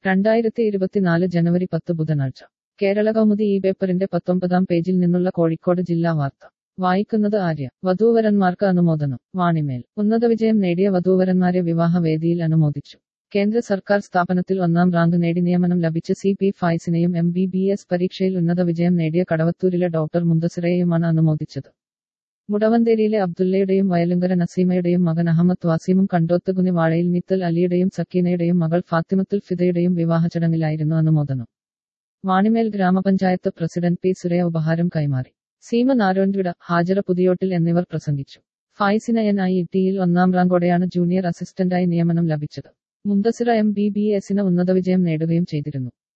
രണ്ടായിരത്തി ഇരുപത്തിനാല് ജനുവരി പത്ത് ബുധനാഴ്ച കേരള കൗമുദി ഈ പേപ്പറിന്റെ പത്തൊമ്പതാം പേജിൽ നിന്നുള്ള കോഴിക്കോട് ജില്ലാ വാർത്ത വായിക്കുന്നത് ആര്യ വധൂവരന്മാർക്ക് അനുമോദനം വാണിമേൽ ഉന്നത വിജയം നേടിയ വധൂവരന്മാരെ വിവാഹ വേദിയിൽ അനുമോദിച്ചു കേന്ദ്ര സർക്കാർ സ്ഥാപനത്തിൽ ഒന്നാം റാങ്ക് നേടി നിയമനം ലഭിച്ച സി പി ഫായ്സിനെയും എം ബി ബി എസ് പരീക്ഷയിൽ ഉന്നത വിജയം നേടിയ കടവത്തൂരിലെ ഡോക്ടർ മുന്തസിറയെയുമാണ് അനുമോദിച്ചത് മുടവന്തേരിയിലെ അബ്ദുള്ളയുടെയും വയലുങ്കര നസീമയുടെയും മകൻ അഹമ്മദ് വാസിമും കണ്ടോത്തുകുനി വാഴയിൽ മിത്തൽ അലിയുടെയും സക്കീനയുടെയും മകൾ ഫാത്തിമത്തുൽ ഫിദയുടെയും വിവാഹ ചടങ്ങിലായിരുന്നു അനുമോദനം വാണിമേൽ ഗ്രാമപഞ്ചായത്ത് പ്രസിഡന്റ് പി സുരയ ഉപഹാരം കൈമാറി സീമ നാരോൻവിട ഹാജറ പുതിയോട്ടിൽ എന്നിവർ പ്രസംഗിച്ചു ഫായ്സിന എൻ ഐ ടിയിൽ ഒന്നാം റാങ്കോടെയാണ് ജൂനിയർ അസിസ്റ്റന്റായി നിയമനം ലഭിച്ചത് മുന്തസിറ എം ബി ബി എസിന് ഉന്നത വിജയം നേടുകയും ചെയ്തിരുന്നു